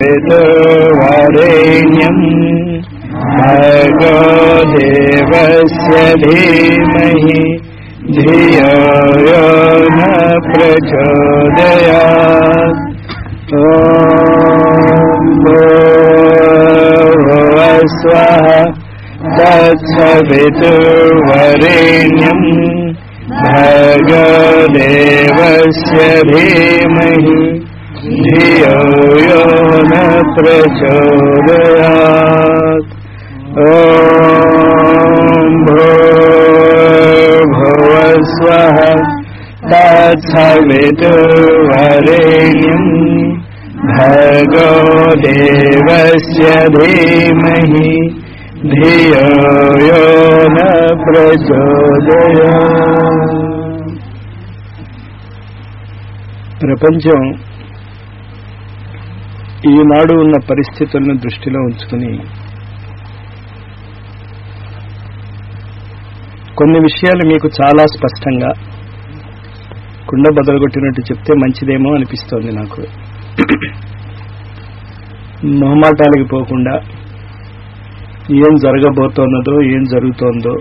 वरेण्यम् भर्गो देवस्य धीमहि धियो यो न प्रचोदयात् ॐ भूर्भुवस्वः तत्सवितुर्वरेण्यम् भर्गदेवस्य धीमहि धियो यो न प्रचोदयात् ॐ भूर्भुवस्वः तत्सवितुर्वरेण्यम् भर्गो देवस्य धीमहि धियो यो न प्रचोदयात् ప్రపంచం ఈనాడు ఉన్న పరిస్థితులను దృష్టిలో ఉంచుకుని కొన్ని విషయాలు మీకు చాలా స్పష్టంగా కుండ బదలగొట్టినట్టు చెప్తే మంచిదేమో అనిపిస్తోంది నాకు మొహమాటానికి పోకుండా ఏం జరగబోతున్నదో ఏం జరుగుతోందో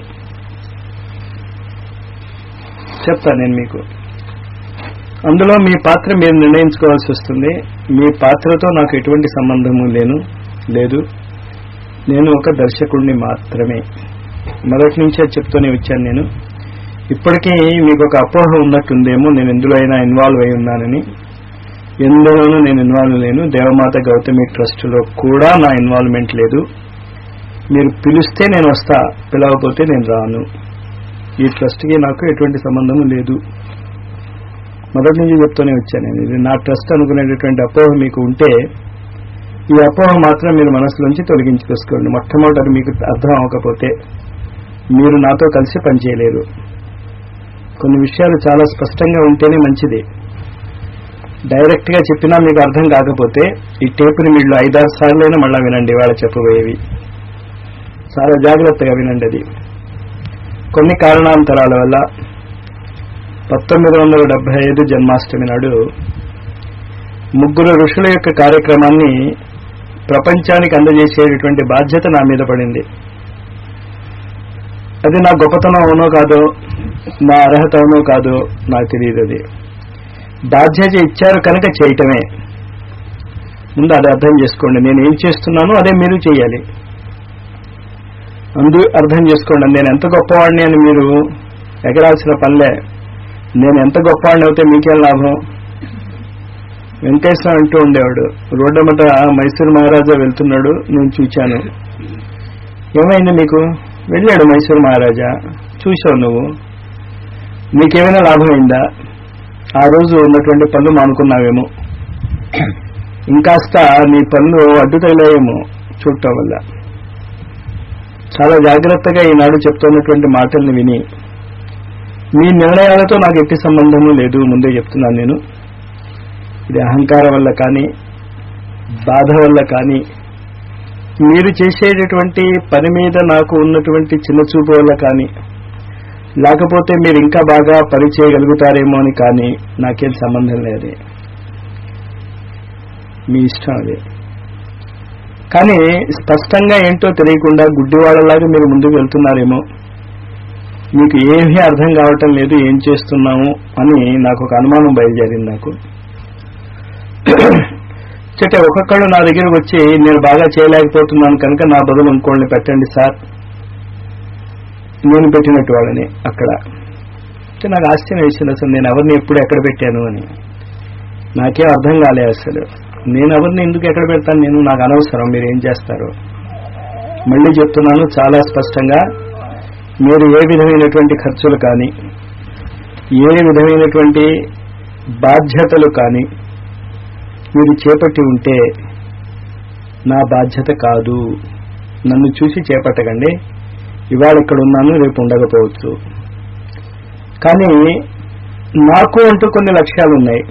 చెప్తా నేను మీకు అందులో మీ పాత్ర మీరు నిర్ణయించుకోవాల్సి వస్తుంది మీ పాత్రతో నాకు ఎటువంటి సంబంధము లేను లేదు నేను ఒక దర్శకుడిని మాత్రమే మొదటి నుంచే చెప్తూనే వచ్చాను నేను ఇప్పటికీ మీకు ఒక అపోహ ఉన్నట్టుందేమో నేను ఎందులో అయినా ఇన్వాల్వ్ అయి ఉన్నానని ఎందులోనూ నేను ఇన్వాల్వ్ లేను దేవమాత గౌతమి ట్రస్టులో కూడా నా ఇన్వాల్వ్మెంట్ లేదు మీరు పిలిస్తే నేను వస్తా పిలవకపోతే నేను రాను ఈ ట్రస్ట్కి నాకు ఎటువంటి సంబంధం లేదు మొదటి నుంచి చెప్తూనే వచ్చాను నేను ఇది నా ట్రస్ట్ అనుకునేటటువంటి అపోహ మీకు ఉంటే ఈ అపోహ మాత్రం మీరు మనసులోంచి తొలగించి తీసుకోండి మొట్టమొదటి మీకు అర్థం అవ్వకపోతే మీరు నాతో కలిసి పనిచేయలేరు కొన్ని విషయాలు చాలా స్పష్టంగా ఉంటేనే మంచిది డైరెక్ట్ గా చెప్పినా మీకు అర్థం కాకపోతే ఈ టేపుని మీరు ఐదారు సార్లైనా మళ్ళా వినండి వాళ్ళ చెప్పబోయేవి చాలా జాగ్రత్తగా వినండి అది కొన్ని కారణాంతరాల వల్ల పంతొమ్మిది వందల డెబ్బై ఐదు జన్మాష్టమి నాడు ముగ్గురు ఋషుల యొక్క కార్యక్రమాన్ని ప్రపంచానికి అందజేసేటటువంటి బాధ్యత నా మీద పడింది అది నా గొప్పతనం అవునో కాదో నా అర్హత అవునో కాదో నాకు తెలియదు అది బాధ్యత ఇచ్చారు కనుక చేయటమే ముందు అది అర్థం చేసుకోండి నేను ఏం చేస్తున్నానో అదే మీరు చేయాలి అందు అర్థం చేసుకోండి నేను ఎంత గొప్పవాడిని అని మీరు ఎగరాల్సిన పనిలే నేను ఎంత గొప్పవాడిని అయితే మీకేం లాభం వెంకటేశ్వర అంటూ ఉండేవాడు రోడ్డమట మైసూరు మహారాజా వెళ్తున్నాడు నేను చూచాను ఏమైంది నీకు వెళ్ళాడు మైసూరు మహారాజా చూశావు నువ్వు నీకేమైనా లాభమైందా ఆ రోజు ఉన్నటువంటి పనులు మానుకున్నావేమో ఇంకాస్త నీ పనులు అడ్డు తగిలాయేమో చూడటం వల్ల చాలా జాగ్రత్తగా ఈనాడు చెప్తున్నటువంటి మాటల్ని విని మీ నిర్ణయాలతో నాకు ఎట్టి సంబంధము లేదు ముందే చెప్తున్నాను నేను ఇది అహంకారం వల్ల కానీ బాధ వల్ల కానీ మీరు చేసేటటువంటి పని మీద నాకు ఉన్నటువంటి చిన్న చూపు వల్ల కానీ లేకపోతే మీరు ఇంకా బాగా పని చేయగలుగుతారేమో అని కానీ నాకేం సంబంధం లేదు మీ ఇష్టం అది కానీ స్పష్టంగా ఏంటో తెలియకుండా గుడ్డివాళ్ళలాగా మీరు ముందుకు వెళ్తున్నారేమో మీకు ఏమీ అర్థం కావటం లేదు ఏం చేస్తున్నాము అని నాకు ఒక అనుమానం బయలుదేరింది నాకు చెట్టే ఒక్కొక్కళ్ళు నా దగ్గరకు వచ్చి నేను బాగా చేయలేకపోతున్నాను కనుక నా బదులు ఇంకోళ్ళని పెట్టండి సార్ నేను పెట్టినట్టు వాళ్ళని అక్కడ అంటే నాకు ఆశ్చర్యం వేసింది అసలు నేను ఎవరిని ఎప్పుడు ఎక్కడ పెట్టాను అని నాకేం అర్థం కాలే అసలు నేను ఎవరిని ఎందుకు ఎక్కడ పెడతాను నేను నాకు అనవసరం మీరు ఏం చేస్తారు మళ్ళీ చెప్తున్నాను చాలా స్పష్టంగా మీరు ఏ విధమైనటువంటి ఖర్చులు కానీ ఏ విధమైనటువంటి బాధ్యతలు కానీ మీరు చేపట్టి ఉంటే నా బాధ్యత కాదు నన్ను చూసి చేపట్టకండి ఇవాళ ఇక్కడ ఉన్నాను రేపు ఉండకపోవచ్చు కానీ నాకు అంటూ కొన్ని లక్ష్యాలు ఉన్నాయి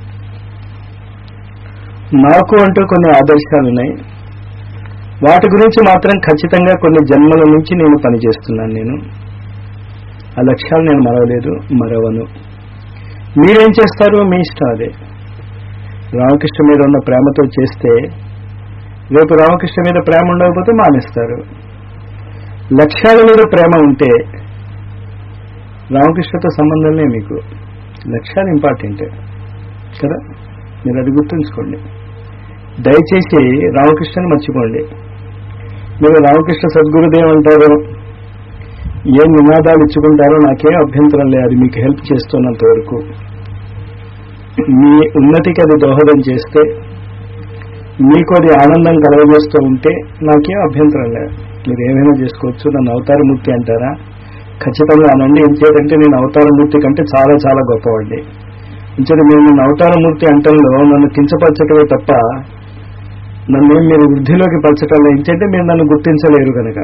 నాకు అంటూ కొన్ని ఆదర్శాలు ఉన్నాయి వాటి గురించి మాత్రం ఖచ్చితంగా కొన్ని జన్మల నుంచి నేను పనిచేస్తున్నాను నేను ఆ లక్ష్యాలు నేను మరవలేదు మరవను మీరేం చేస్తారు మీ ఇష్టం అదే రామకృష్ణ మీద ఉన్న ప్రేమతో చేస్తే రేపు రామకృష్ణ మీద ప్రేమ ఉండకపోతే మానేస్తారు లక్ష్యాల మీద ప్రేమ ఉంటే రామకృష్ణతో సంబంధంలే మీకు లక్ష్యాలు ఇంపార్టెంట్ కదా మీరు అది గుర్తుంచుకోండి దయచేసి రామకృష్ణని మర్చిపోండి మీరు రామకృష్ణ సద్గురుదేవ్ అంటారు ఏం నినాదాలు ఇచ్చుకుంటారో నాకేం అభ్యంతరం లేదు అది మీకు హెల్ప్ చేస్తున్నంత వరకు మీ ఉన్నతికి అది దోహదం చేస్తే మీకు అది ఆనందం కలగజేస్తూ ఉంటే నాకేం అభ్యంతరం లేదు మీరు ఏమైనా చేసుకోవచ్చు నన్ను అవతారమూర్తి అంటారా ఖచ్చితంగా అనండి ఏం చేయాలంటే నేను అవతారమూర్తి కంటే చాలా చాలా గొప్పవాడిని ఇంచేది మీరు నన్ను అవతారమూర్తి అంటంలో నన్ను కించపరచటమే తప్ప నన్ను ఏం మీరు వృద్ధిలోకి పరచటంలో ఏంటంటే మీరు నన్ను గుర్తించలేరు కనుక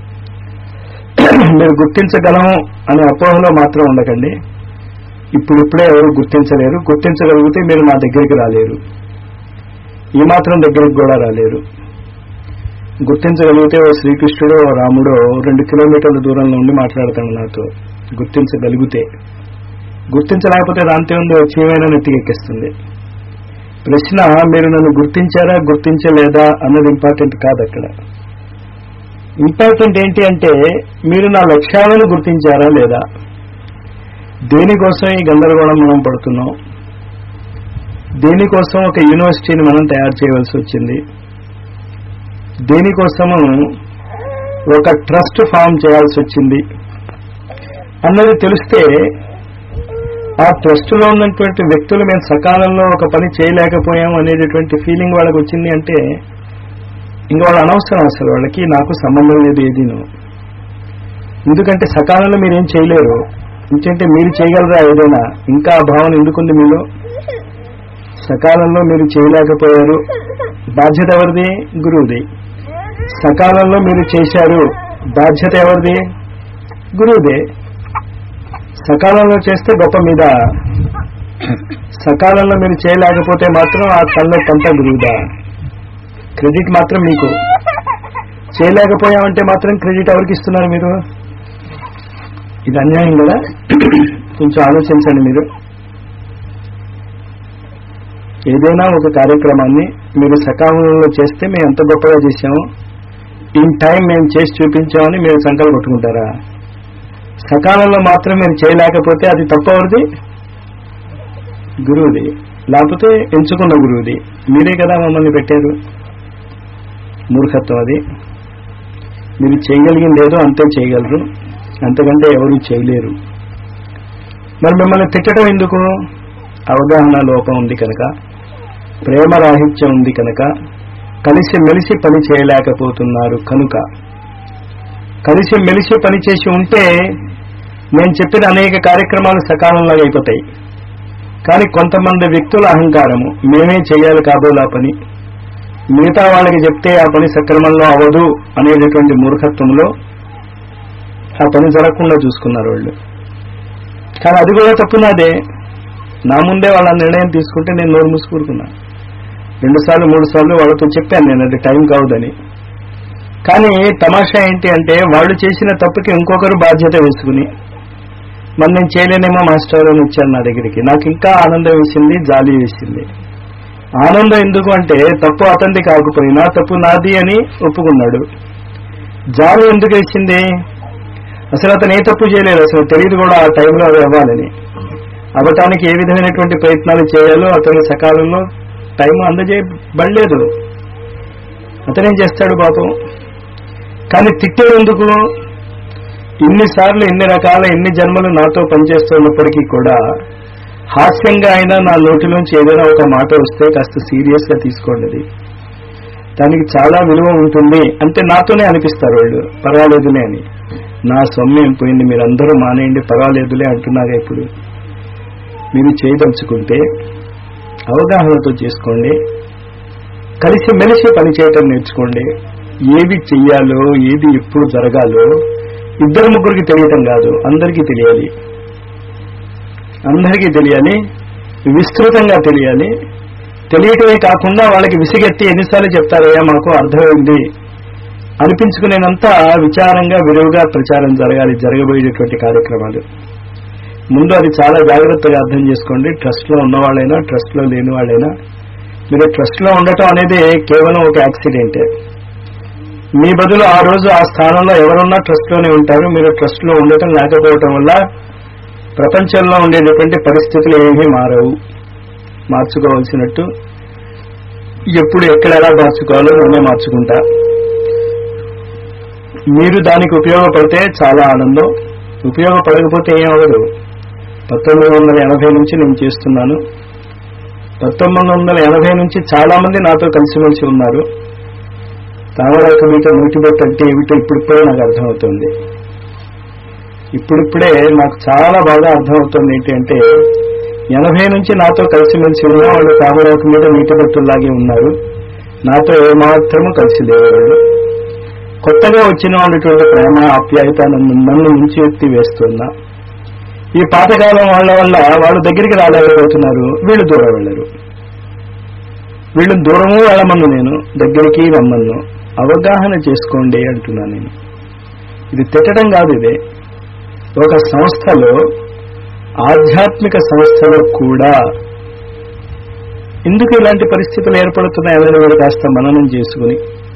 మీరు గుర్తించగలము అనే అపోహలో మాత్రం ఉండకండి ఇప్పుడిప్పుడే ఎవరు గుర్తించలేరు గుర్తించగలిగితే మీరు నా దగ్గరికి రాలేరు ఈ మాత్రం దగ్గరికి కూడా రాలేరు గుర్తించగలిగితే ఓ శ్రీకృష్ణుడు ఓ రాముడు రెండు కిలోమీటర్ల దూరంలో ఉండి మాట్లాడతాడు నాతో గుర్తించగలిగితే గుర్తించలేకపోతే దాంతో ఉంది వచ్చేమైనా నెత్తికెక్కిస్తుంది ప్రశ్న మీరు నన్ను గుర్తించారా గుర్తించలేదా అన్నది ఇంపార్టెంట్ కాదు అక్కడ ఇంపార్టెంట్ ఏంటి అంటే మీరు నా లక్ష్యాలను గుర్తించారా లేదా దేనికోసం ఈ గందరగోళం మనం పడుతున్నాం దేనికోసం ఒక యూనివర్సిటీని మనం తయారు చేయవలసి వచ్చింది దేనికోసము ఒక ట్రస్ట్ ఫామ్ చేయాల్సి వచ్చింది అన్నది తెలిస్తే ఆ ట్రస్ట్ లో ఉన్నటువంటి వ్యక్తులు మేము సకాలంలో ఒక పని చేయలేకపోయాం అనేటటువంటి ఫీలింగ్ వాళ్ళకి వచ్చింది అంటే ఇంకా వాళ్ళు అనవసరం అసలు వాళ్ళకి నాకు సంబంధం లేదు ఏదీను ఎందుకంటే సకాలంలో మీరేం చేయలేరు ఎందుకంటే మీరు చేయగలరా ఏదైనా ఇంకా ఆ భావన ఎందుకుంది మీలో సకాలంలో మీరు చేయలేకపోయారు బాధ్యత ఎవరిది గురువుది సకాలంలో మీరు చేశారు బాధ్యత ఎవరిది గురువుదే సకాలంలో చేస్తే గొప్ప మీద సకాలంలో మీరు చేయలేకపోతే మాత్రం ఆ తల్లొప్పంతా గురువుదా క్రెడిట్ మాత్రం మీకు చేయలేకపోయామంటే మాత్రం క్రెడిట్ ఎవరికి ఇస్తున్నారు మీరు ఇది అన్యాయం కదా కొంచెం ఆలోచించండి మీరు ఏదైనా ఒక కార్యక్రమాన్ని మీరు సకాలంలో చేస్తే మేము ఎంత గొప్పగా చేశాము ఇన్ టైం మేము చేసి చూపించామని మీరు సంకల్పం కొట్టుకుంటారా సకాలంలో మాత్రం మీరు చేయలేకపోతే అది తప్పవరిది గురువుది లేకపోతే ఎంచుకున్న గురువుది మీరే కదా మమ్మల్ని పెట్టారు మూర్ఖత్వం అది మీరు చేయగలిగింది ఏదో అంతే చేయగలరు అంతకంటే ఎవరు చేయలేరు మరి మిమ్మల్ని తిట్టడం ఎందుకు అవగాహన లోపం ఉంది కనుక ప్రేమ రాహిత్యం ఉంది కనుక కలిసి మెలిసి పని చేయలేకపోతున్నారు కనుక కలిసి మెలిసి పని చేసి ఉంటే నేను చెప్పిన అనేక కార్యక్రమాలు సకాలంలో అయిపోతాయి కానీ కొంతమంది వ్యక్తుల అహంకారము మేమే చేయాలి కాబోలా పని మిగతా వాళ్ళకి చెప్తే ఆ పని సక్రమంలో అవ్వదు అనేటటువంటి మూర్ఖత్వంలో ఆ పని జరగకుండా చూసుకున్నారు వాళ్ళు కానీ అది కూడా తప్పు నాదే నా ముందే వాళ్ళ నిర్ణయం తీసుకుంటే నేను నోరు మూసుకూరుకున్నా రెండు సార్లు మూడు సార్లు వాళ్ళతో చెప్పాను నేను అది టైం కావద్దని కానీ తమాషా ఏంటి అంటే వాళ్ళు చేసిన తప్పుకి ఇంకొకరు బాధ్యత వేసుకుని మరి నేను చేయలేనేమో మాస్టర్ అని వచ్చాను నా దగ్గరికి నాకు ఇంకా ఆనందం వేసింది జాలి వేసింది ఆనందం ఎందుకు అంటే తప్పు అతనిది కాకపోయినా తప్పు నాది అని ఒప్పుకున్నాడు జాలి ఎందుకు వేసింది అసలు అతను ఏ తప్పు చేయలేదు అసలు తెలియదు కూడా ఆ టైంలో అది అవ్వాలని అవ్వటానికి ఏ విధమైనటువంటి ప్రయత్నాలు చేయాలో అతను సకాలంలో టైం అందజేయబడలేదు అతనేం చేస్తాడు పాపం కానీ తిట్టేది ఎందుకు ఇన్నిసార్లు ఎన్ని రకాల ఎన్ని జన్మలు నాతో పనిచేస్తున్నప్పటికీ కూడా హాస్యంగా అయినా నా నోటిలోంచి ఏదైనా ఒక మాట వస్తే కాస్త సీరియస్ గా తీసుకోండి అది దానికి చాలా విలువ ఉంటుంది అంటే నాతోనే అనిపిస్తారు వాళ్ళు పర్వాలేదులే అని నా సొమ్మేం పోయింది మీరందరూ మానేయండి పర్వాలేదులే అంటున్నాగా ఇప్పుడు మీరు చేయదలుచుకుంటే అవగాహనతో చేసుకోండి కలిసి మెలిసి పని చేయటం నేర్చుకోండి ఏది చెయ్యాలో ఏది ఎప్పుడు జరగాలో ఇద్దరు ముగ్గురికి తెలియటం కాదు అందరికీ తెలియాలి అందరికీ తెలియాలి విస్తృతంగా తెలియాలి తెలియటమే కాకుండా వాళ్ళకి విసిగెత్తి ఎన్నిసార్లు చెప్తారయ్యా మాకు అర్థమైంది అనిపించుకునేంత విచారంగా విలువగా ప్రచారం జరగాలి జరగబోయేటటువంటి కార్యక్రమాలు ముందు అది చాలా జాగ్రత్తగా అర్థం చేసుకోండి ట్రస్ట్ లో ఉన్నవాళ్ళైనా ట్రస్ట్ లో లేని వాళ్ళైనా మీరు ట్రస్ట్ లో ఉండటం అనేది కేవలం ఒక యాక్సిడెంటే మీ బదులు ఆ రోజు ఆ స్థానంలో ఎవరున్నా ట్రస్ట్ లోనే ఉంటారు మీరు ట్రస్ట్ లో ఉండటం లేకపోవటం వల్ల ప్రపంచంలో ఉండేటటువంటి పరిస్థితులు ఏమీ మారవు మార్చుకోవాల్సినట్టు ఎప్పుడు ఎక్కడ ఎలా మార్చుకోవాలో నేనే మార్చుకుంటా మీరు దానికి ఉపయోగపడితే చాలా ఆనందం ఉపయోగపడకపోతే ఏం అవ్వదు పంతొమ్మిది వందల ఎనభై నుంచి నేను చేస్తున్నాను పంతొమ్మిది వందల ఎనభై నుంచి చాలా మంది నాతో కలిసిమెలిసి ఉన్నారు తామరాకు మీతో నూటిబెట్టు అంటే ఏమిటో ఇప్పుడిప్పుడే నాకు అర్థమవుతుంది ఇప్పుడిప్పుడే నాకు చాలా బాగా అర్థమవుతుంది ఏంటి అంటే ఎనభై నుంచి నాతో కలిసిమెలిసి ఉన్న వాళ్ళు తామరాకు మీద నీటిబట్టులాగే ఉన్నారు నాతో ఏమాత్రము కలిసి లేవాళ్ళు కొత్తగా వచ్చిన వాళ్ళటువంటి ప్రేమ ఆప్యాయత నన్ను నన్ను ముంచి ఎత్తి వేస్తున్నా ఈ పాతకాలం వాళ్ళ వల్ల వాళ్ళ దగ్గరికి రాలేకపోతున్నారు వీళ్ళు దూరం వెళ్ళరు వీళ్ళు దూరము వెళ్ళమన్ను నేను దగ్గరికి రమ్మన్ను అవగాహన చేసుకోండి అంటున్నా నేను ఇది తిట్టడం కాదు ఇది ఒక సంస్థలో ఆధ్యాత్మిక సంస్థలో కూడా ఎందుకు ఇలాంటి పరిస్థితులు ఏర్పడుతున్నాయని మీరు కాస్త మననం చేసుకుని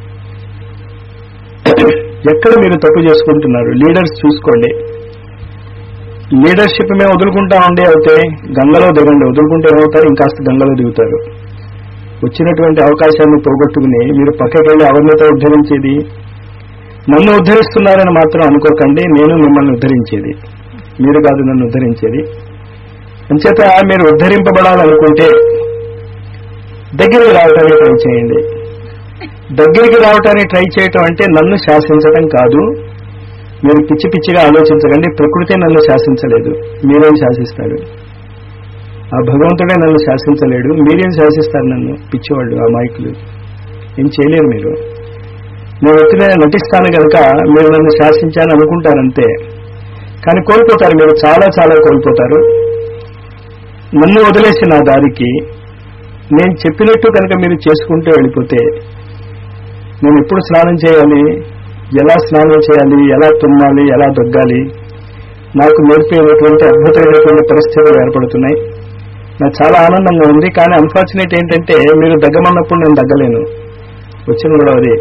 ఎక్కడ మీరు తప్పు చేసుకుంటున్నారు లీడర్స్ చూసుకోండి లీడర్షిప్ మేము వదులుకుంటా ఉండే అయితే గంగలో దిగండి వదులుకుంటే ఏమవుతారు ఇంకాస్త గంగలో దిగుతారు వచ్చినటువంటి అవకాశాన్ని పోగొట్టుకుని మీరు పక్కకి వెళ్ళి ఎవరినితో ఉద్ధరించేది నన్ను ఉద్ధరిస్తున్నారని మాత్రం అనుకోకండి నేను మిమ్మల్ని ఉద్ధరించేది మీరు కాదు నన్ను ఉద్ధరించేది అంచేత మీరు ఉద్ధరింపబడాలనుకుంటే దగ్గరికి రావడానికి ట్రై చేయండి దగ్గరికి రావడానికి ట్రై చేయటం అంటే నన్ను శాసించడం కాదు మీరు పిచ్చి పిచ్చిగా ఆలోచించకండి ప్రకృతి నన్ను శాసించలేదు మీరేం శాసిస్తారు ఆ భగవంతుడే నన్ను శాసించలేడు మీరేం శాసిస్తారు నన్ను పిచ్చివాళ్ళు ఆ మైకులు ఏం చేయలేరు మీరు నేను ఎత్తున నటిస్తాను కనుక మీరు నన్ను శాసించాను అనుకుంటారంతే కానీ కోల్పోతారు మీరు చాలా చాలా కోల్పోతారు నన్ను వదిలేసి నా దారికి నేను చెప్పినట్టు కనుక మీరు చేసుకుంటూ వెళ్ళిపోతే నేను ఎప్పుడు స్నానం చేయాలి ఎలా స్నానం చేయాలి ఎలా తుమ్మాలి ఎలా దొగ్గాలి నాకు నేర్పేటటువంటి అద్భుతమైనటువంటి పరిస్థితులు ఏర్పడుతున్నాయి నాకు చాలా ఆనందంగా ఉంది కానీ అన్ఫార్చునేట్ ఏంటంటే మీరు దగ్గమన్నప్పుడు నేను దగ్గలేను వచ్చిన కూడా అది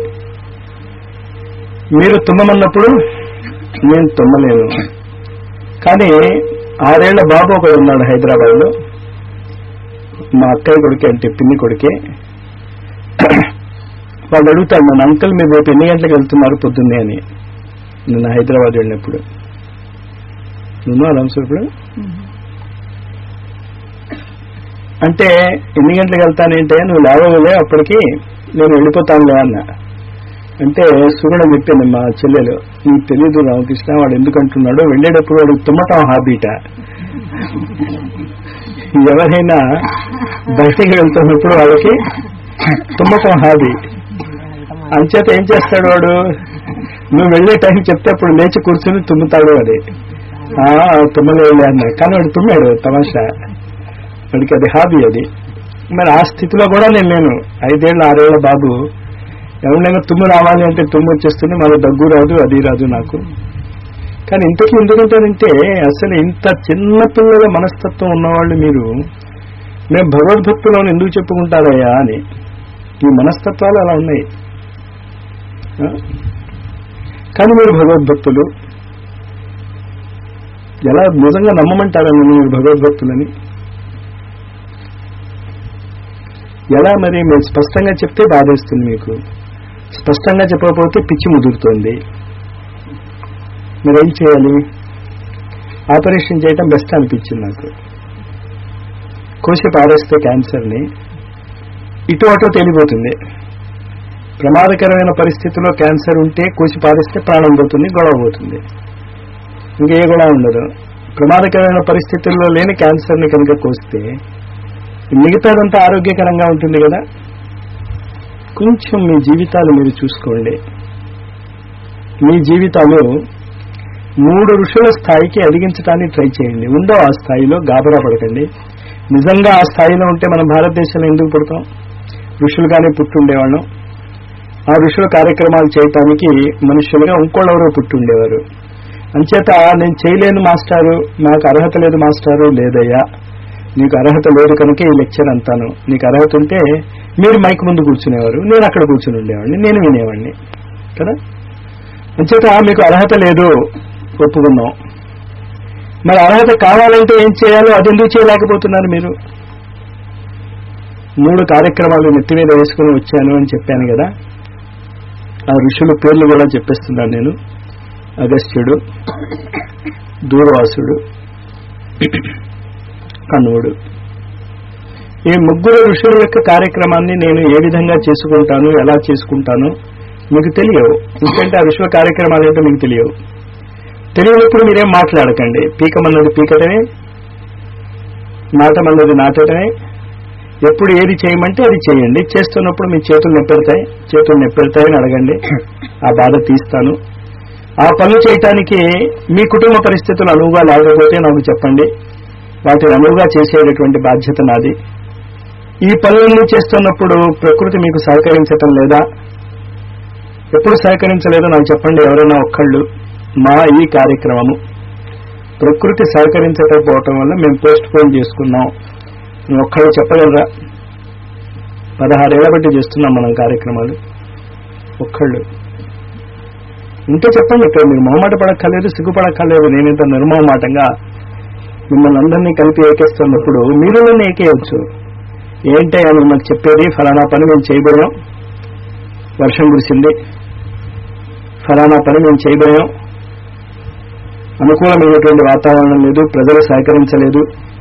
మీరు తుమ్మమన్నప్పుడు నేను తుమ్మలేను కానీ ఆరేళ్ల బాబు ఒకడు ఉన్నాడు హైదరాబాద్ లో మా అక్కయ్య కొడుకే అంటే పిన్ని కొడుకే వాళ్ళు అడుగుతాడు మన అంకుల్ మీరు రేపు ఎన్ని గంటలకు వెళ్తున్నారు పొద్దున్నే అని నిన్న హైదరాబాద్ వెళ్ళినప్పుడు నువ్వు అలంసూర్ ఇప్పుడు అంటే ఎన్ని గంటలకు వెళ్తానంటే నువ్వు లేవలే అప్పటికి నేను వెళ్ళిపోతానులే అన్న అంటే సుగుణ చెప్పింది మా చెల్లెలు నీకు తెలీదు రామకృష్ణ వాడు ఎందుకు అంటున్నాడు వెళ్ళేటప్పుడు వాడు తుమ్మటం హాబీట ఎవరైనా బయటికి వెళ్తున్నప్పుడు వాళ్ళకి తుమ్మటం హాబీ అంచేత ఏం చేస్తాడు వాడు నువ్వు వెళ్ళే టైం చెప్తే అప్పుడు లేచి కూర్చుని తుమ్ముతాడు అది ఆ తుమ్మలేలే అన్న కానీ వాడు తుమ్మాడు తమాషా వాడికి అది హాబీ అది మరి ఆ స్థితిలో కూడా నేను నేను ఐదేళ్ళ ఆరేళ్ల బాబు ఎవరినైనా తుమ్ము రావాలి అంటే తుమ్ము వచ్చేస్తుంది మళ్ళీ దగ్గు రాదు అది రాదు నాకు కానీ ఇంతకీ ఎందుకంటానంటే అసలు ఇంత చిన్న పిల్లల మనస్తత్వం ఉన్నవాళ్ళు మీరు మేము భగవద్భక్తులను ఎందుకు చెప్పుకుంటారయ్యా అని ఈ మనస్తత్వాలు అలా ఉన్నాయి ఆ? కానీ మీరు భగవద్భక్తులు ఎలా నిజంగా నమ్మమంటారని మీరు భగవద్భక్తులని ఎలా మరి మీరు స్పష్టంగా చెప్తే బాధేస్తుంది మీకు స్పష్టంగా చెప్పకపోతే పిచ్చి ముదురుతోంది మీరేం చేయాలి ఆపరేషన్ చేయటం బెస్ట్ అనిపించింది నాకు కోసి పారేస్తే క్యాన్సర్ని ఇటు అటు తెలిపోతుంది ప్రమాదకరమైన పరిస్థితిలో క్యాన్సర్ ఉంటే కోసి పారేస్తే ప్రాణం పోతుంది గొడవ పోతుంది ఇంకే గొడవ ఉండదు ప్రమాదకరమైన పరిస్థితుల్లో లేని క్యాన్సర్ని కనుక కోస్తే మిగతాదంతా ఆరోగ్యకరంగా ఉంటుంది కదా కొంచెం మీ జీవితాలు మీరు చూసుకోండి మీ జీవితాలు మూడు ఋషుల స్థాయికి అడిగించడానికి ట్రై చేయండి ఉందో ఆ స్థాయిలో గాబరా పడకండి నిజంగా ఆ స్థాయిలో ఉంటే మనం భారతదేశంలో ఎందుకు పుడతాం ఋషులుగానే పుట్టుండేవాళ్ళం ఆ ఋషుల కార్యక్రమాలు చేయటానికి మనుషులుగా ఇంకోళ్ళెవరో పుట్టుండేవారు అంచేత నేను చేయలేను మాస్టారు నాకు అర్హత లేదు మాస్టారు లేదయ్యా నీకు అర్హత లేదు కనుక ఈ లెక్చర్ అంతాను నీకు అర్హత ఉంటే మీరు మైక్ ముందు కూర్చునేవారు నేను అక్కడ కూర్చుని ఉండేవాడిని నేను వినేవాడిని కదా అంచేత మీకు అర్హత లేదు ఒప్పుకుందాం మరి అర్హత కావాలంటే ఏం చేయాలో అది ఎందుకు చేయలేకపోతున్నారు మీరు మూడు కార్యక్రమాలు నెత్తి మీద వేసుకుని వచ్చాను అని చెప్పాను కదా ఆ ఋషుల పేర్లు కూడా చెప్పేస్తున్నాను నేను అగస్త్యుడు దూర్వాసుడు కణువుడు ఈ ముగ్గురు ఋషుల యొక్క కార్యక్రమాన్ని నేను ఏ విధంగా చేసుకుంటాను ఎలా చేసుకుంటాను మీకు తెలియవు ఎందుకంటే ఆ ఋషుల కార్యక్రమాలు ఏంటో మీకు తెలియవు తెలియనప్పుడు మీరేం మాట్లాడకండి పీకమన్నది పీకటమే నాటమన్నది నాటటమే ఎప్పుడు ఏది చేయమంటే అది చేయండి చేస్తున్నప్పుడు మీ చేతులు నొప్పెడతాయి చేతులు నొప్పెడతాయని అడగండి ఆ బాధ తీస్తాను ఆ పనులు చేయటానికి మీ కుటుంబ పరిస్థితులు అనువుగా లేకపోతే నాకు చెప్పండి వాటిని అనువుగా చేసేటటువంటి బాధ్యత నాది ఈ పనులన్నీ చేస్తున్నప్పుడు ప్రకృతి మీకు సహకరించటం లేదా ఎప్పుడు సహకరించలేదో నాకు చెప్పండి ఎవరైనా ఒక్కళ్ళు మా ఈ కార్యక్రమము ప్రకృతి సహకరించకపోవటం వల్ల మేము పోస్ట్ పోన్ చేసుకున్నాం ఒక్కళ్ళు చెప్పగలరా పదహారేళ్ల బట్టి చేస్తున్నాం మనం కార్యక్రమాలు ఒక్కళ్ళు ఉంటే చెప్పండి ఇక్కడ మీరు మొహమాట పడక్కర్లేదు సిగ్గుపడక్కర్లేదు నేనింత నిర్మోహమాటంగా మిమ్మల్ని అందరినీ కలిపి ఏకేస్తున్నప్పుడు మీరు నన్ను ఏకేయచ్చు ఏంటే అని నాకు చెప్పేది ఫలానా పని మేము చేయబోయాం వర్షం కురిసింది ఫలానా పని మేము చేయబోయాం అనుకూలమైనటువంటి వాతావరణం లేదు ప్రజలు సహకరించలేదు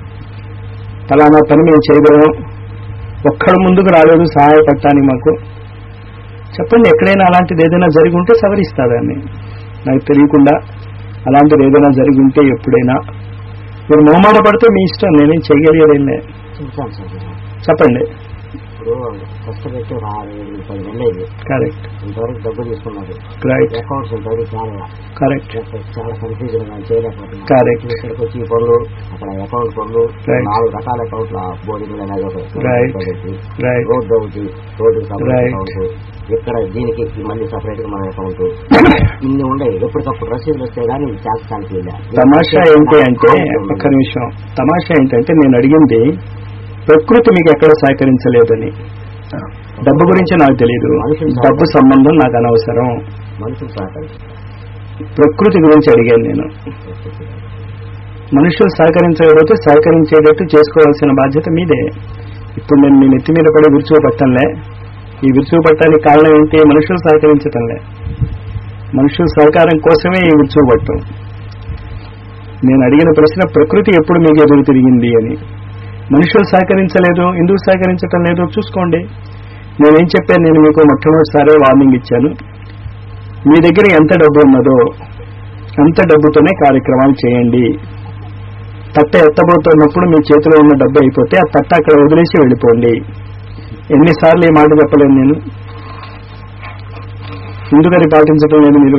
ఫలానా పని మేము చేయబోయాం ఒక్కడు ముందుకు రాలేదు సహాయపడటానికి మాకు చెప్పండి ఎక్కడైనా అలాంటిది ఏదైనా జరిగి ఉంటే సవరిస్తా దాన్ని నాకు తెలియకుండా అలాంటిది ఏదైనా జరిగి ఉంటే ఎప్పుడైనా మీరు మొహమాట పడితే మీ ఇష్టం నేనేం చేయగలిగేదేం లేదు చూసాను సార్ నేను. చెప్పండి ఇప్పుడు కష్టపెట్టి ఒక ఆరు ఏడు పది నెలలు అయింది కరెక్ట్ ఇంతవరకు డబ్బు తీసుకున్నారు రైట్ అకౌంట్స్ ఇంతవరకు చాలా కరెక్ట్ చాలా కన్ఫ్యూజన్ గా చేయలేకపోతున్నాను Correct. ఇక్కడికి వచ్చి ఈ పనులు అక్కడ అకౌంట్ పనులు Right. నాలుగు రకాల అకౌంట్ల బోర్డింగ్ అనేది ఒకటి Right. రైట్ రోడ్డు ఒకటి రోడ్డుకి సపరేట్ Right. అకౌంట్ ఇక్కడ దీనికి మళ్ళీ సపరేట్ గా మన అకౌంట్ ఇన్ని ఉండే ఎప్పటికప్పుడు రసీదులు వస్తే గానీ ఇది చేస్తానికి లేదు. తమాషా ఏంటి అంటే ఒక్క నిమిషం తమాషా ఏంటంటే నేను అడిగింది ప్రకృతి మీకు ఎక్కడ సహకరించలేదని డబ్బు గురించి నాకు తెలియదు డబ్బు సంబంధం నాకు అనవసరం మనుషులు సహకరించి ప్రకృతి గురించి అడిగాను నేను మనుషులు సహకరించకపోతే సహకరించేటట్టు చేసుకోవాల్సిన బాధ్యత మీదే ఇప్పుడు నేను మీ నెత్తి మీద పడి విరుచుకు పట్టంలే ఈ విరుచుకు పట్టడానికి కారణం ఏంటి మనుషులు సహకరించటంలే మనుషుల సహకారం కోసమే ఈ విరుచుకు పట్టం నేను అడిగిన ప్రశ్న ప్రకృతి ఎప్పుడు మీకు ఎదురు తిరిగింది అని మనుషులు సహకరించలేదు ఎందుకు సహకరించటం లేదో చూసుకోండి నేనేం చెప్పాను నేను మీకు మొట్టమొదటిసారి వార్నింగ్ ఇచ్చాను మీ దగ్గర ఎంత డబ్బు ఉన్నదో అంత డబ్బుతోనే కార్యక్రమాలు చేయండి తట్ట ఎత్తబోతున్నప్పుడు మీ చేతిలో ఉన్న డబ్బు అయిపోతే ఆ తట్ట అక్కడ వదిలేసి వెళ్ళిపోండి ఎన్నిసార్లు ఈ మాట చెప్పలేను నేను ఎందుకు అది పాటించడం లేదు మీరు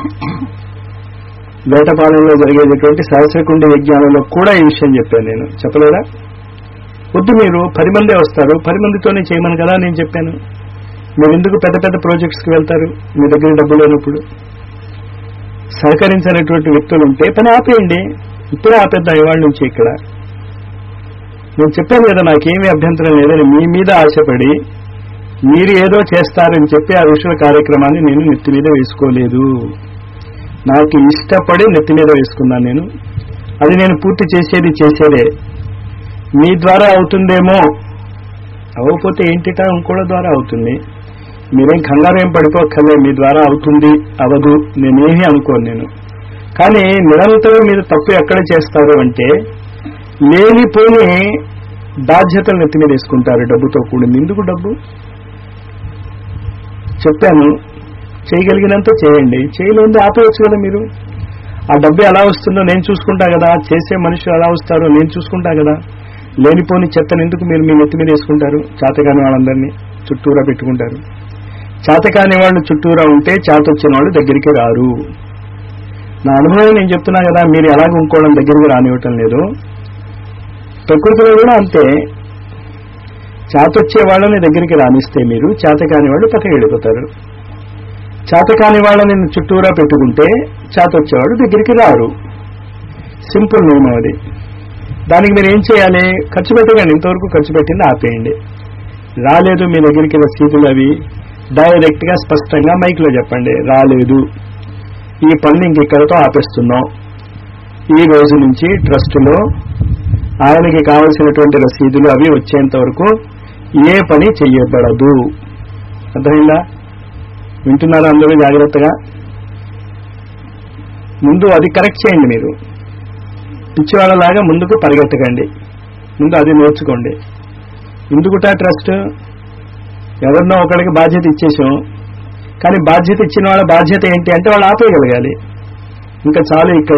వేటపాలెంలో జరిగేటటువంటి సహస్రకుండి యజ్ఞాలలో కూడా ఈ విషయం చెప్పాను నేను చెప్పలేదా వద్దు మీరు పది మందే వస్తారు పది మందితోనే చేయమని కదా నేను చెప్పాను మీరు ఎందుకు పెద్ద పెద్ద ప్రాజెక్ట్స్కి వెళ్తారు మీ దగ్గర డబ్బు లేనప్పుడు సహకరించినటువంటి వ్యక్తులు ఉంటే పని ఆపేయండి ఇప్పుడే ఆపేద్దాం ఇవాళ నుంచి ఇక్కడ నేను చెప్పాను కదా నాకేమీ అభ్యంతరం లేదని మీ మీద ఆశపడి మీరు ఏదో చేస్తారని చెప్పి ఆ ఋషుల కార్యక్రమాన్ని నేను నెత్తి మీద వేసుకోలేదు నాకు ఇష్టపడి నెత్తి మీద వేసుకున్నాను నేను అది నేను పూర్తి చేసేది చేసేదే మీ ద్వారా అవుతుందేమో అవ్వకపోతే ఏంటిట ఇంకోళ్ళ ద్వారా అవుతుంది మీరేం కంగారు ఏం పడిపోక్కర్లే మీ ద్వారా అవుతుంది అవదు నేనేమీ అనుకోను నేను కానీ నిరంతరం మీరు తప్పు ఎక్కడ చేస్తారు అంటే లేనిపోని బాధ్యతలు నెత్తి మీద వేసుకుంటారు డబ్బుతో కూడింది ఎందుకు డబ్బు చెప్పాను చేయగలిగినంత చేయండి చేయలేంది ఆపవచ్చు కదా మీరు ఆ డబ్బు ఎలా వస్తుందో నేను చూసుకుంటా కదా చేసే మనుషులు ఎలా వస్తారో నేను చూసుకుంటా కదా లేనిపోని చెత్తను ఎందుకు మీరు మీ నెత్తి మీద వేసుకుంటారు చేతకాని వాళ్ళందరినీ చుట్టూరా పెట్టుకుంటారు చేతకాని వాళ్ళు చుట్టూరా ఉంటే చేత వచ్చిన వాళ్ళు దగ్గరికి రారు నా అనుభవం నేను చెప్తున్నా కదా మీరు ఎలాగ ఇంకోవడం దగ్గరికి రానివ్వటం లేదు ప్రకృతిలో కూడా అంతే చేతొచ్చే వాళ్ళని దగ్గరికి రానిస్తే మీరు చేతకాని వాళ్ళు పక్కకి వెళ్ళిపోతారు చేతకాని వాళ్ళని చుట్టూరా పెట్టుకుంటే చేతొచ్చేవాడు దగ్గరికి రారు సింపుల్ నియమం అది దానికి మీరు ఏం చేయాలి ఖర్చు పెట్టకండి ఇంతవరకు ఖర్చు పెట్టింది ఆపేయండి రాలేదు మీ దగ్గరికి రసీదులు అవి డైరెక్ట్ గా స్పష్టంగా మైక్ లో చెప్పండి రాలేదు ఈ పనులు ఇంక ఇక్కడతో ఆపేస్తున్నాం ఈ రోజు నుంచి ట్రస్ట్ లో ఆయనకి కావలసినటువంటి రసీదులు అవి వచ్చేంత వరకు ఏ పని చెయ్యబడదు అర్థమైందా వింటున్నారా అందరూ జాగ్రత్తగా ముందు అది కరెక్ట్ చేయండి మీరు పిచ్చివాళ్ళలాగా ముందుకు పరిగెత్తకండి ముందు అది నేర్చుకోండి ఎందుకుటా ట్రస్ట్ ఎవరినో ఒకరికి బాధ్యత ఇచ్చేసాం కానీ బాధ్యత ఇచ్చిన వాళ్ళ బాధ్యత ఏంటి అంటే వాళ్ళు ఆపేయగలగాలి ఇంకా చాలు ఇక్కడ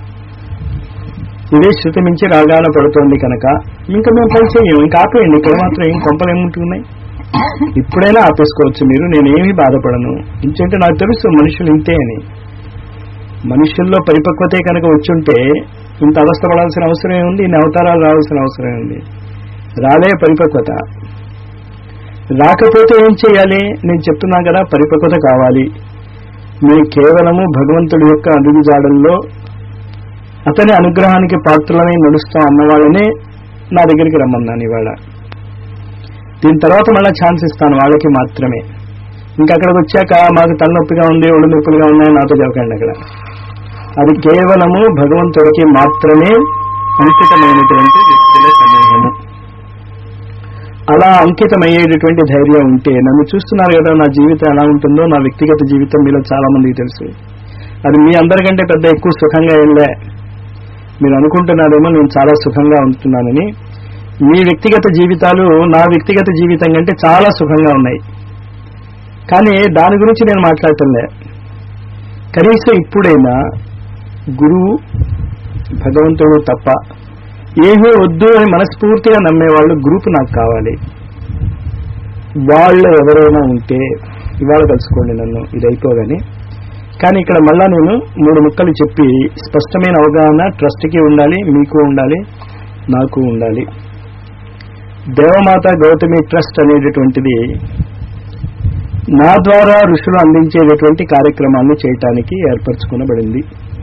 ఇదే శృతి మించి రాగాన పడుతోంది కనుక ఇంకా మేము పని చెయ్యం ఇంకా ఆపేయండి ఇక్కడ మాత్రం ఏం కొంపలు ఏముంటున్నాయి ఇప్పుడైనా ఆపేసుకోవచ్చు మీరు నేనేమీ బాధపడను ఇంకంటే నాకు తెలుసు మనుషులు ఇంతే అని మనుషుల్లో పరిపక్వతే కనుక వచ్చుంటే ఇంత అవస్థ పడాల్సిన అవసరం ఏముంది ఇన్ని అవతారాలు రావాల్సిన అవసరం ఏముంది రాలే పరిపక్వత రాకపోతే ఏం చేయాలి నేను చెప్తున్నా కదా పరిపక్వత కావాలి మేము కేవలము భగవంతుడి యొక్క అడుగుజాడల్లో అతని అనుగ్రహానికి పాత్రలనే నడుస్తాం అన్నవాళ్ళనే నా దగ్గరికి రమ్మన్నాను ఇవాళ దీని తర్వాత మళ్ళీ ఛాన్స్ ఇస్తాను వాళ్ళకి మాత్రమే ఇంకా అక్కడికి వచ్చాక మాకు తలనొప్పిగా ఉంది ఒళ్ళు నొప్పులుగా ఉన్నాయని నాతో చెప్పండి అక్కడ అది కేవలము భగవంతుడికి మాత్రమే అంకితమైనటువంటి వ్యక్తుల సమూహము అలా అంకితమయ్యేటటువంటి ధైర్యం ఉంటే నన్ను చూస్తున్నారు కదా నా జీవితం ఎలా ఉంటుందో నా వ్యక్తిగత జీవితం మీలో చాలా మందికి తెలుసు అది మీ అందరికంటే పెద్ద ఎక్కువ సుఖంగా వెళ్ళే మీరు అనుకుంటున్నారేమో నేను చాలా సుఖంగా ఉంటున్నానని మీ వ్యక్తిగత జీవితాలు నా వ్యక్తిగత జీవితం కంటే చాలా సుఖంగా ఉన్నాయి కానీ దాని గురించి నేను మాట్లాడటంలే కనీసం ఇప్పుడైనా గురువు భగవంతుడు తప్ప ఏమీ వద్దు అని మనస్ఫూర్తిగా నమ్మేవాళ్ళు గ్రూప్ నాకు కావాలి వాళ్ళు ఎవరైనా ఉంటే ఇవాళ కలుసుకోండి నన్ను ఇది అయిపోగానే కానీ ఇక్కడ మళ్ళా నేను మూడు ముక్కలు చెప్పి స్పష్టమైన అవగాహన ట్రస్ట్కి ఉండాలి మీకు ఉండాలి నాకు ఉండాలి దేవమాత గౌతమి ట్రస్ట్ అనేటటువంటిది నా ద్వారా ఋషులు అందించేటటువంటి కార్యక్రమాన్ని చేయటానికి ఏర్పరచుకునబడింది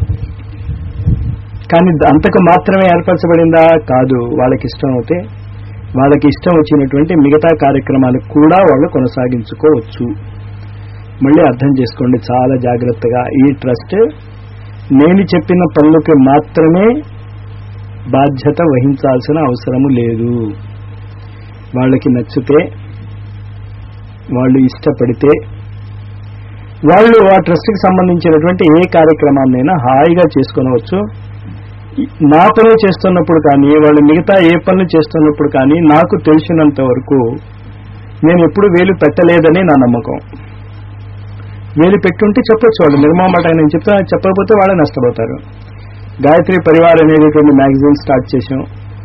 కానీ అంతకు మాత్రమే ఏర్పరచబడిందా కాదు వాళ్ళకి ఇష్టం అవుతే వాళ్ళకి ఇష్టం వచ్చినటువంటి మిగతా కార్యక్రమాలు కూడా వాళ్ళు కొనసాగించుకోవచ్చు మళ్ళీ అర్థం చేసుకోండి చాలా జాగ్రత్తగా ఈ ట్రస్ట్ నేను చెప్పిన పనులకి మాత్రమే బాధ్యత వహించాల్సిన అవసరము లేదు వాళ్ళకి నచ్చితే వాళ్ళు ఇష్టపడితే వాళ్ళు ఆ ట్రస్ట్కి సంబంధించినటువంటి ఏ కార్యక్రమాన్నైనా హాయిగా చేసుకొనవచ్చు నా పనులు చేస్తున్నప్పుడు కానీ వాళ్ళు మిగతా ఏ పనులు చేస్తున్నప్పుడు కానీ నాకు తెలిసినంత వరకు నేను ఎప్పుడు వేలు పెట్టలేదని నా నమ్మకం వేలు పెట్టుంటే చెప్పొచ్చు వాళ్ళు నిర్మామాట నేను చెప్తా చెప్పకపోతే వాళ్ళే నష్టపోతారు గాయత్రి పరివార్ అనేటటువంటి మ్యాగజైన్ స్టార్ట్ చేశాం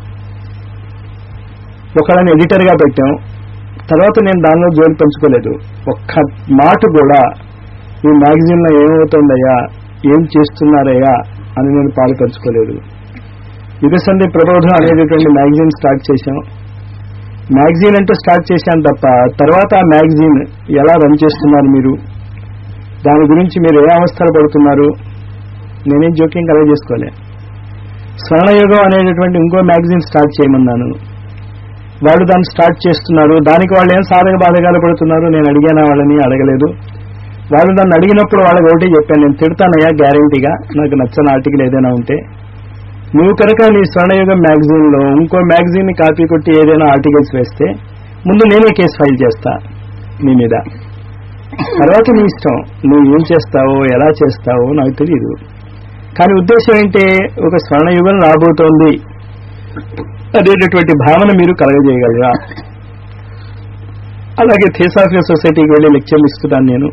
ఒకళ్ళని ఎడిటర్గా పెట్టాం తర్వాత నేను దానిలో జోలి పెంచుకోలేదు ఒక్క మాట కూడా ఈ మ్యాగజైన్లో ఏమవుతుందయ్యా ఏం చేస్తున్నారయ్యా అని నేను పాలు పంచుకోలేదు యుగసంధి ప్రబోధం అనేటటువంటి మ్యాగజైన్ స్టార్ట్ చేశాం మ్యాగజైన్ అంటూ స్టార్ట్ చేశాను తప్ప తర్వాత ఆ మ్యాగజైన్ ఎలా రన్ చేస్తున్నారు మీరు దాని గురించి మీరు ఏ అవస్థలు పడుతున్నారు నేనేం జోక్యం కలగ చేసుకోలే స్వర్ణయుగం అనేటటువంటి ఇంకో మ్యాగజైన్ స్టార్ట్ చేయమన్నాను వాళ్ళు దాన్ని స్టార్ట్ చేస్తున్నారు దానికి వాళ్ళు ఏం సాధక బాధకాలు పడుతున్నారు నేను అడిగానా వాళ్ళని అడగలేదు వాళ్ళు నన్ను అడిగినప్పుడు వాళ్ళకి ఒకటి చెప్పాను నేను తిడతానయ్యా గ్యారంటీగా నాకు నచ్చని ఆర్టికల్ ఏదైనా ఉంటే నువ్వు కనుక నీ స్వర్ణయుగం మ్యాగజైన్ లో ఇంకో మ్యాగజైన్ కాపీ కొట్టి ఏదైనా ఆర్టికల్స్ వేస్తే ముందు నేనే కేసు ఫైల్ చేస్తా నీ మీద తర్వాత నీ ఇష్టం నువ్వు ఏం చేస్తావో ఎలా చేస్తావో నాకు తెలియదు కానీ ఉద్దేశం ఏంటి ఒక స్వర్ణయుగం రాబోతోంది అనేటటువంటి భావన మీరు కలగజేయగలరా అలాగే థియోసాఫికల్ సొసైటీకి వెళ్ళి లెక్చర్లు ఇస్తున్నాను నేను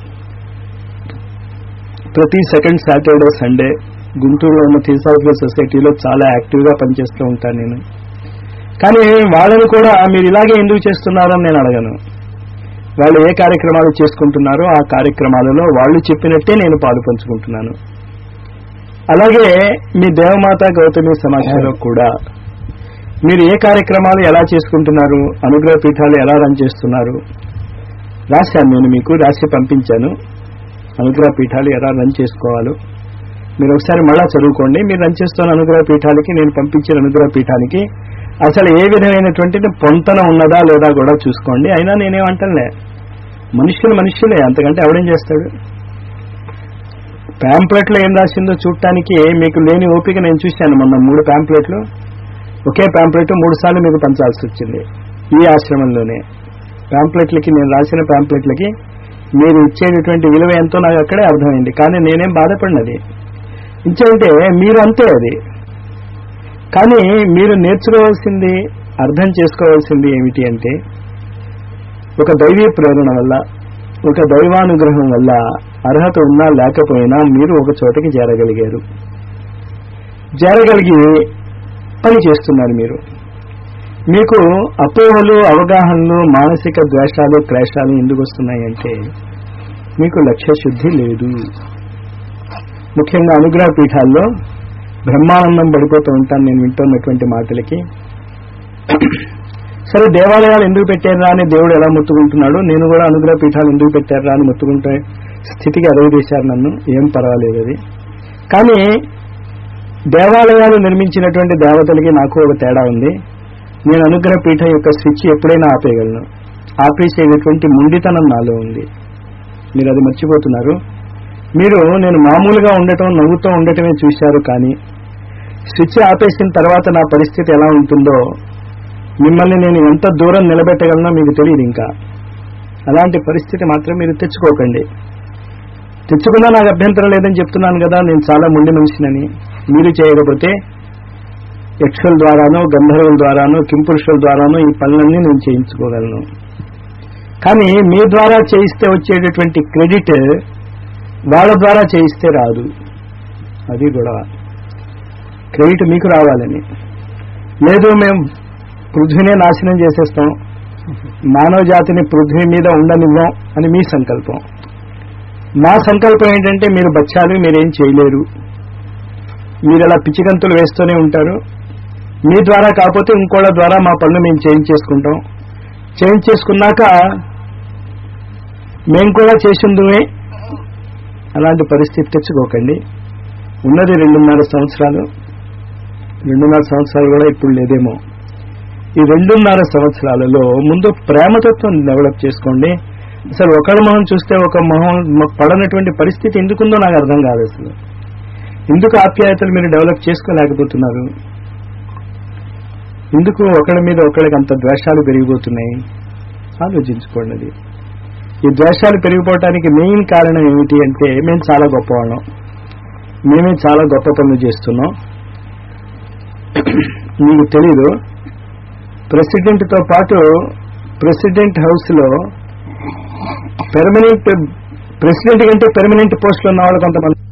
ప్రతి సెకండ్ సాటర్డే సండే గుంటూరులో ఉన్న థియోసాఫికల్ సొసైటీలో చాలా యాక్టివ్గా పనిచేస్తూ ఉంటాను నేను కానీ వాళ్ళని కూడా మీరు ఇలాగే ఎందుకు చేస్తున్నారని నేను అడగను వాళ్ళు ఏ కార్యక్రమాలు చేసుకుంటున్నారో ఆ కార్యక్రమాలలో వాళ్ళు చెప్పినట్టే నేను పాలు పంచుకుంటున్నాను అలాగే మీ దేవమాత గౌతమి సమాఖ్యలో కూడా మీరు ఏ కార్యక్రమాలు ఎలా చేసుకుంటున్నారు అనుగ్రహ పీఠాలు ఎలా రన్ చేస్తున్నారు రాశాను నేను మీకు రాసి పంపించాను అనుగ్రహ పీఠాలు ఎలా రన్ చేసుకోవాలో మీరు ఒకసారి మళ్ళా చదువుకోండి మీరు రన్ చేస్తున్న అనుగ్రహ పీఠాలకి నేను పంపించిన అనుగ్రహ పీఠానికి అసలు ఏ విధమైనటువంటి పొంతన ఉన్నదా లేదా కూడా చూసుకోండి అయినా నేనేమంటలే మనుషులు మనుషులే అంతకంటే ఎవడేం చేస్తాడు ప్యాంప్లెట్లో ఏం రాసిందో చూడటానికి మీకు లేని ఓపిక నేను చూశాను మొన్న మూడు ప్యాంప్లెట్లు ఒకే ప్యాంప్లెట్ మూడు సార్లు మీకు పంచాల్సి వచ్చింది ఈ ఆశ్రమంలోనే ప్యాంప్లెట్లకి నేను రాసిన ప్యాంప్లెట్లకి మీరు ఇచ్చేటటువంటి విలువ ఎంతో నాకు అక్కడే అర్థమైంది కానీ నేనేం బాధపడినది ఇంచేంటే మీరు అంతే అది కానీ మీరు నేర్చుకోవాల్సింది అర్థం చేసుకోవాల్సింది ఏమిటి అంటే ఒక దైవీ ప్రేరణ వల్ల ఒక దైవానుగ్రహం వల్ల అర్హత ఉన్నా లేకపోయినా మీరు ఒక చోటకి చేరగలిగారు చేరగలిగి పని చేస్తున్నారు మీరు మీకు అపోహలు అవగాహనలు మానసిక ద్వేషాలు క్లేశాలు ఎందుకు వస్తున్నాయి అంటే మీకు లక్ష్య శుద్ధి లేదు ముఖ్యంగా అనుగ్రహ పీఠాల్లో బ్రహ్మానందం పడిపోతూ ఉంటాను నేను వింటున్నటువంటి మాటలకి సరే దేవాలయాలు ఎందుకు పెట్టారా అని దేవుడు ఎలా మొత్తుకుంటున్నాడు నేను కూడా అనుగ్రహ పీఠాలు ఎందుకు పెట్టారా అని మొత్తుకుంటే స్థితికి అరవదీశారు నన్ను ఏం పర్వాలేదు అది కానీ దేవాలయాలు నిర్మించినటువంటి దేవతలకి నాకు ఒక తేడా ఉంది నేను అనుగ్రహ పీఠం యొక్క స్విచ్ ఎప్పుడైనా ఆపేయగలను ఆపేసేటటువంటి ముండితనం నాలో ఉంది మీరు అది మర్చిపోతున్నారు మీరు నేను మామూలుగా ఉండటం నవ్వుతూ ఉండటమే చూశారు కానీ స్విచ్ ఆపేసిన తర్వాత నా పరిస్థితి ఎలా ఉంటుందో మిమ్మల్ని నేను ఎంత దూరం నిలబెట్టగలనో మీకు తెలియదు ఇంకా అలాంటి పరిస్థితి మాత్రం మీరు తెచ్చుకోకండి తెచ్చుకున్నా నాకు అభ్యంతరం లేదని చెప్తున్నాను కదా నేను చాలా ముండి మనిషినని మీరు చేయకపోతే యక్షుల ద్వారానో గంధర్వుల ద్వారానో కింపురుషుల ద్వారానో ఈ పనులన్నీ నేను చేయించుకోగలను కానీ మీ ద్వారా చేయిస్తే వచ్చేటటువంటి క్రెడిట్ వాళ్ళ ద్వారా చేయిస్తే రాదు అది గొడవ క్రెడిట్ మీకు రావాలని లేదు మేము పృథ్వీనే నాశనం చేసేస్తాం మానవ జాతిని పృథ్వీ మీద ఉండనివ్వం అని మీ సంకల్పం మా సంకల్పం ఏంటంటే మీరు బచ్చాలు మీరేం చేయలేరు మీరు అలా పిచ్చిగంతులు వేస్తూనే ఉంటారు మీ ద్వారా కాకపోతే ఇంకోళ్ళ ద్వారా మా పనులు మేము చేయించేసుకుంటాం చేయించేసుకున్నాక మేము కూడా చేసిందుమే అలాంటి పరిస్థితి తెచ్చుకోకండి ఉన్నది రెండున్నర సంవత్సరాలు రెండున్నర సంవత్సరాలు కూడా ఇప్పుడు లేదేమో ఈ రెండున్నర సంవత్సరాలలో ముందు ప్రేమతత్వం డెవలప్ చేసుకోండి అసలు ఒకరి మొహం చూస్తే ఒక మొహం పడనటువంటి పరిస్థితి ఎందుకుందో నాకు అర్థం కాదు అసలు ఎందుకు ఆప్యాయతలు మీరు డెవలప్ చేసుకోలేకపోతున్నారు ఎందుకు ఒకరి మీద ఒకరికి అంత ద్వేషాలు పెరిగిపోతున్నాయి ఆలోచించుకోండి అది ఈ ద్వేషాలు పెరిగిపోవటానికి మెయిన్ కారణం ఏమిటి అంటే మేము చాలా గొప్పవాళ్ళం మేమే చాలా గొప్ప పనులు చేస్తున్నాం మీకు తెలీదు ప్రెసిడెంట్ తో పాటు ప్రెసిడెంట్ హౌస్ లో పెర్మనెంట్ ప్రెసిడెంట్ కంటే పెర్మనెంట్ పోస్ట్ లో ఉన్న వాళ్ళు కొంతమంది